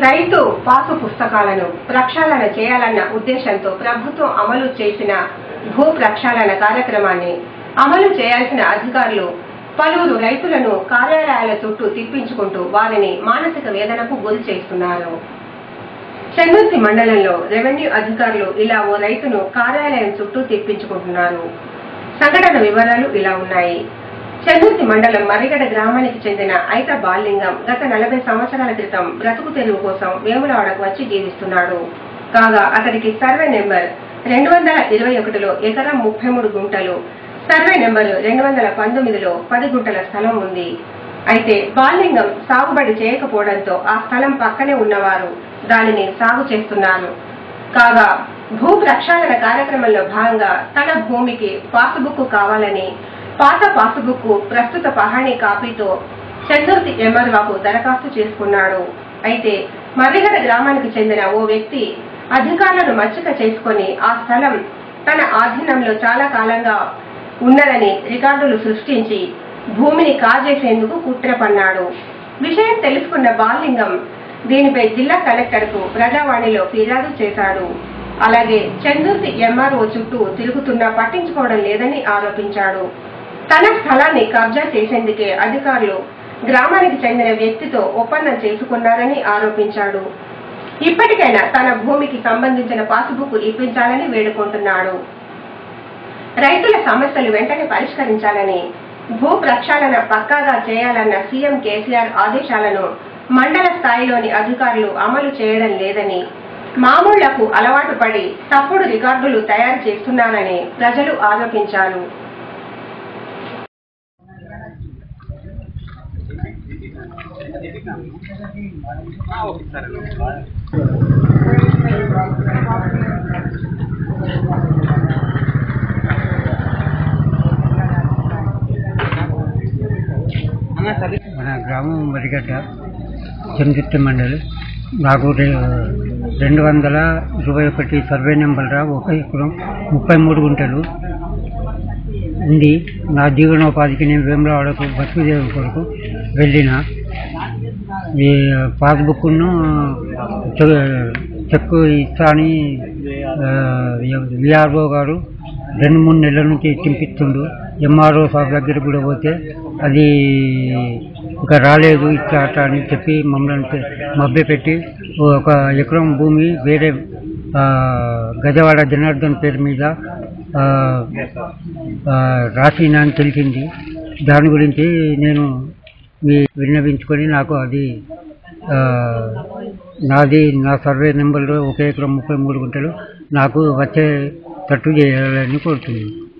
రైతు పాసు పుస్తకాలను ప్రక్షాళన చేయాలన్న ఉద్దేశంతో ప్రభుత్వం అమలు చేసిన భూ ప్రక్షాళన కార్యక్రమాన్ని అమలు చేయాల్సిన అధికారులు పలువురు రైతులను కార్యాలయాల చుట్టూ తిప్పించుకుంటూ వారిని మానసిక వేదనకు గురి చేస్తున్నారు చెన్నుర్తి మండలంలో రెవెన్యూ అధికారులు ఇలా ఓ రైతును కార్యాలయం చుట్టూ తిప్పించుకుంటున్నారు సంఘటన వివరాలు ఇలా ఉన్నాయి చెన్నుర్తి మండలం మరిగడ గ్రామానికి చెందిన ఐత బాలింగం గత నలభై సంవత్సరాల క్రితం బ్రతుకు తెరువు కోసం వేములవాడకు వచ్చి జీవిస్తున్నాడు కాగా అతడికి సర్వే నెంబర్ రెండు వందల ఇరవై ఒకటిలో ఎకరం ముప్పై మూడు గుంటలు సర్వే నెంబర్ రెండు వందల పంతొమ్మిదిలో పది గుంటల స్థలం ఉంది అయితే బాలింగం సాగుబడి చేయకపోవడంతో ఆ స్థలం పక్కనే ఉన్నవారు దానిని సాగు చేస్తున్నారు కాగా భూ ప్రక్షాళన కార్యక్రమంలో భాగంగా తన భూమికి పాసుబుక్ కావాలని పాత పాసుబుక్ ప్రస్తుత పహాణీ కాపీతో చందుర్తి ఎంఆర్వాకు దరఖాస్తు చేసుకున్నాడు అయితే మర్రిగడ గ్రామానికి చెందిన ఓ వ్యక్తి అధికారులను మచ్చిక చేసుకొని ఆ స్థలం తన ఆధీనంలో చాలా కాలంగా ఉన్నదని రికార్డులు సృష్టించి భూమిని కాజేసేందుకు కుట్ర పన్నాడు విషయం తెలుసుకున్న బాలింగం దీనిపై జిల్లా కలెక్టర్ కు ప్రజావాణిలో ఫిర్యాదు చేశాడు అలాగే చందుర్తి ఎంఆర్ఓ చుట్టూ తిరుగుతున్నా పట్టించుకోవడం లేదని ఆరోపించాడు తన స్థలాన్ని కబ్జా చేసేందుకే అధికారులు గ్రామానికి చెందిన వ్యక్తితో ఒప్పందం చేసుకున్నారని ఆరోపించాడు ఇప్పటికైనా తన భూమికి సంబంధించిన పాసుబుక్ ఇప్పించాలని వేడుకుంటున్నాడు రైతుల సమస్యలు వెంటనే పరిష్కరించాలని భూ ప్రక్షాళన పక్కాగా చేయాలన్న సీఎం కేసీఆర్ ఆదేశాలను మండల స్థాయిలోని అధికారులు అమలు చేయడం లేదని మామూళ్లకు అలవాటు పడి తప్పుడు రికార్డులు తయారు చేస్తున్నారని ప్రజలు ఆరోపించారు మన గ్రామం మరిగడ్డ చంద్రిత్తి మండలి నాకు రె- రెండు వందల ఇరవై ఒకటి సర్వే నెంబర్ రా ఒక ఎకరం ముప్పై మూడు గుంటలు ఉంది నా జీవనోపాధికి నేను వేములవాడకు బతుకు చేయడం కొరకు వెళ్ళిన ఈ పాస్బుక్ను చెక్ ఇస్తా అని విఆర్ఓ గారు రెండు మూడు నెలల నుంచి తింపిస్తుండు ఎంఆర్ఓ సాబ్ దగ్గర కూడా పోతే అది ఇంకా రాలేదు ఇట్లా అట్లా అని చెప్పి మమ్మల్ని మభ్య పెట్టి ఒక ఎకరం భూమి వేరే ఆ, గజవాడ జనార్దన్ పేరు మీద ఆ, ఆ, రాసిన అని తెలిసింది దాని గురించి నేను మీ విన్నవించుకొని నాకు అది ఆ, నాది నా సర్వే నెంబర్లో ఒక ఎకరం ముప్పై మూడు గుంటలు నాకు వచ్చేటట్టు చేయాలని కోరుతున్నాను